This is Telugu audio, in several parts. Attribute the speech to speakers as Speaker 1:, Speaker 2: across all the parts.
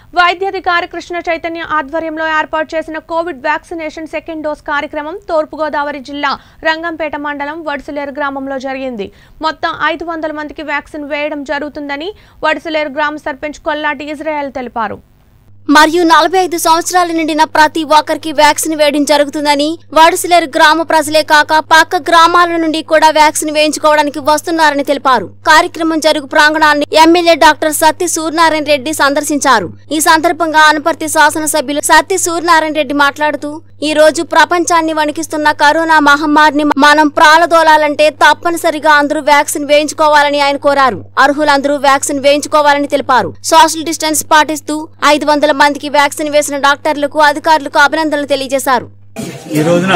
Speaker 1: వైద్యాధికారి కృష్ణ చైతన్య ఆధ్వర్యంలో ఏర్పాటు చేసిన కోవిడ్ వ్యాక్సినేషన్ సెకండ్ డోస్ కార్యక్రమం తూర్పుగోదావరి జిల్లా రంగంపేట మండలం వడిసలేరు గ్రామంలో జరిగింది మొత్తం ఐదు వందల మందికి వ్యాక్సిన్ వేయడం జరుగుతుందని వడిసలేరు గ్రామ సర్పంచ్ కొల్లాటి ఇజ్రాయెల్ తెలిపారు
Speaker 2: మరియు నలభై ఐదు సంవత్సరాలు నిండిన ప్రతి ఒక్కరికి వ్యాక్సిన్ వేయడం జరుగుతుందని వాడిసిలేరు గ్రామ ప్రజలే కాక పక్క గ్రామాల నుండి కూడా వ్యాక్సిన్ వేయించుకోవడానికి వస్తున్నారని తెలిపారు కార్యక్రమం జరుగు ప్రాంగణాన్ని ఎమ్మెల్యే డాక్టర్ సత్తి సూర్యనారాయణ రెడ్డి సందర్శించారు ఈ సందర్భంగా అనపర్తి శాసనసభ్యులు సత్తి సూర్యనారాయణ రెడ్డి మాట్లాడుతూ ఈ రోజు ప్రపంచాన్ని వణికిస్తున్న కరోనా మహమ్మారిని మనం ప్రాలదోలాలంటే తప్పనిసరిగా అందరూ వ్యాక్సిన్ వేయించుకోవాలని ఆయన కోరారు అర్హులందరూ వ్యాక్సిన్ వేయించుకోవాలని తెలిపారు సోషల్ డిస్టెన్స్ పాటిస్తూ ఐదు వందల మందికి వ్యాక్సిన్ వేసిన డాక్టర్లకు అధికారులకు అభినందనలు తెలియజేశారు
Speaker 3: ఈ రోజున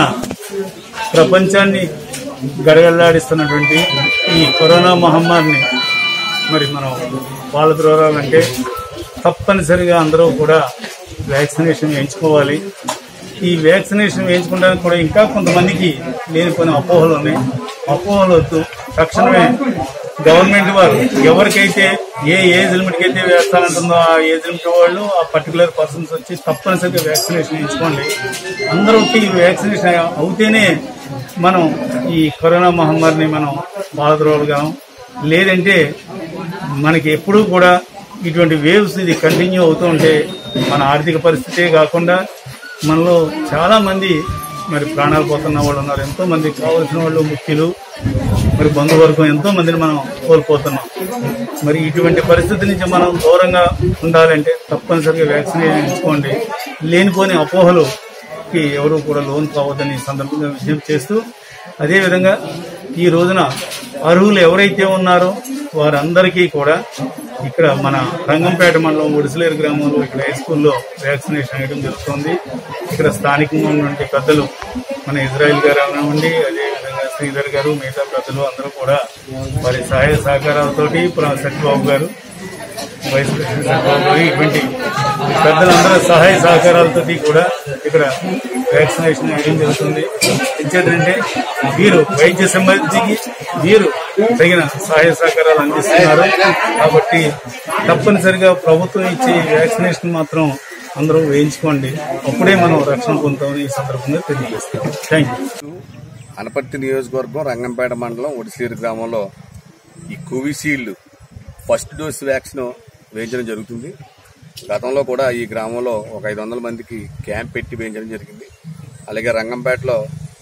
Speaker 3: ప్రపంచాన్ని గడగడలాడిస్తున్నటువంటి ఈ కరోనా మహమ్మారిని మరి మనం పాలద్రోరాలంటే తప్పనిసరిగా అందరూ కూడా వ్యాక్సినేషన్ వేయించుకోవాలి ఈ వ్యాక్సినేషన్ వేయించుకోవడానికి కూడా ఇంకా కొంతమందికి లేని కొన్ని అపోహలు ఉన్నాయి అపోహలు వద్దు తక్షణమే గవర్నమెంట్ వారు ఎవరికైతే ఏ ఏజ్ లిమిట్కి అయితే వేస్తానంటుందో ఆ ఏజ్ లిమిట్ వాళ్ళు ఆ పర్టికులర్ పర్సన్స్ వచ్చి తప్పనిసరిగా వ్యాక్సినేషన్ వేయించుకోండి అందరికి వ్యాక్సినేషన్ అవుతేనే మనం ఈ కరోనా మహమ్మారిని మనం బాధరోగలం లేదంటే మనకి ఎప్పుడూ కూడా ఇటువంటి వేవ్స్ ఇది కంటిన్యూ అవుతూ ఉంటే మన ఆర్థిక పరిస్థితే కాకుండా మనలో చాలా మంది మరి ప్రాణాలు పోతున్న వాళ్ళు ఉన్నారు ఎంతో మంది కావలసిన వాళ్ళు ముఖ్యులు మరి బంధువర్గం ఎంతో మందిని మనం కోల్పోతున్నాం మరి ఇటువంటి పరిస్థితి నుంచి మనం దూరంగా ఉండాలంటే తప్పనిసరిగా వ్యాక్సినేషన్ ఎంచుకోండి లేనిపోని అపోహలుకి ఎవరు కూడా లోన్ కావద్దని ఈ సందర్భంగా విజ్ఞప్తి చేస్తూ అదేవిధంగా ఈ రోజున అర్హులు ఎవరైతే ఉన్నారో వారందరికీ కూడా ఇక్కడ మన రంగంపేట మండలం ఒడిసలేరు గ్రామంలో ఇక్కడ హై స్కూల్లో వ్యాక్సినేషన్ వేయడం జరుగుతుంది ఇక్కడ స్థానికంగా ఉన్నటువంటి పెద్దలు మన ఇజ్రాయిల్ గారు అవనివ్వండి అదేవిధంగా శ్రీధర్ గారు మిగతా పెద్దలు అందరూ కూడా వారి సహాయ సహకారాలతోటి ప్ర- సత్యబాబు గారు వైస్ ప్రెసిడెంట్ సత్యబాబు గారు ఇటువంటి పెద్దలందరూ సహాయ సహకారాలతోటి కూడా ఇక్కడ వ్యాక్సినేషన్ వేయడం జరుగుతుంది ఎంచేతంటే వీరు వైద్య సిబ్బందికి వీరు తగిన సహాయ సహకారాలు అందిస్తున్నారు కాబట్టి తప్పనిసరిగా ప్రభుత్వం ఇచ్చే వ్యాక్సినేషన్ మాత్రం అందరూ వేయించుకోండి అప్పుడే మనం రక్షణ పొందుతామని ఈ సందర్భంగా తెలియజేస్తాం థ్యాంక్ యూ
Speaker 4: అనపర్తి నియోజకవర్గం రంగంపేట మండలం ఒడిసీరు గ్రామంలో ఈ కోవిషీల్డ్ ఫస్ట్ డోస్ వ్యాక్సిన్ వేయించడం జరుగుతుంది గతంలో కూడా ఈ గ్రామంలో ఒక ఐదు వందల మందికి క్యాంప్ పెట్టి వేయించడం జరిగింది అలాగే రంగంపేటలో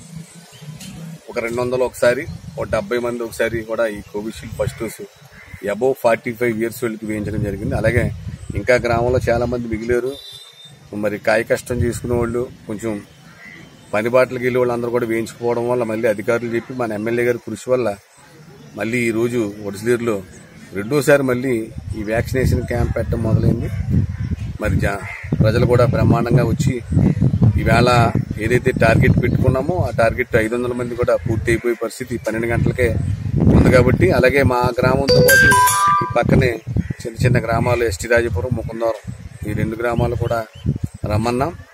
Speaker 4: ఒక రెండు వందలు ఒకసారి ఒక డెబ్బై మంది ఒకసారి కూడా ఈ Covishield first dose above forty five years వాళ్ళకి వేయించడం జరిగింది అలాగే ఇంకా గ్రామంలో చాలా మంది మిగిలేరు మరి కాయ కష్టం చేసుకునే వాళ్ళు కొంచెం పని బాటలకు వెళ్ళే వాళ్ళందరూ కూడా వేయించుకోవడం వల్ల మళ్ళీ అధికారులు చెప్పి మన ఎమ్మెల్యే గారి కృషి వల్ల మళ్ళీ ఈ రోజు ఒడిసిలేరులో రెండోసారి మళ్ళీ ఈ వ్యాక్సినేషన్ క్యాంప్ పెట్టడం మొదలైంది మరి జా- ప్రజలు కూడా బ్రహ్మాండంగా వచ్చి ఈవేళ ఏదైతే టార్గెట్ పెట్టుకున్నామో ఆ టార్గెట్ ఐదు వందల మంది కూడా పూర్తి అయిపోయే పరిస్థితి పన్నెండు గంటలకే ఉంది కాబట్టి అలాగే మా గ్రామంతో పాటు ఈ పక్కనే చిన్న చిన్న గ్రామాలు ఎస్టీ రాజపురం ముకుందవరం ఈ రెండు గ్రామాలు కూడా రమ్మన్నాం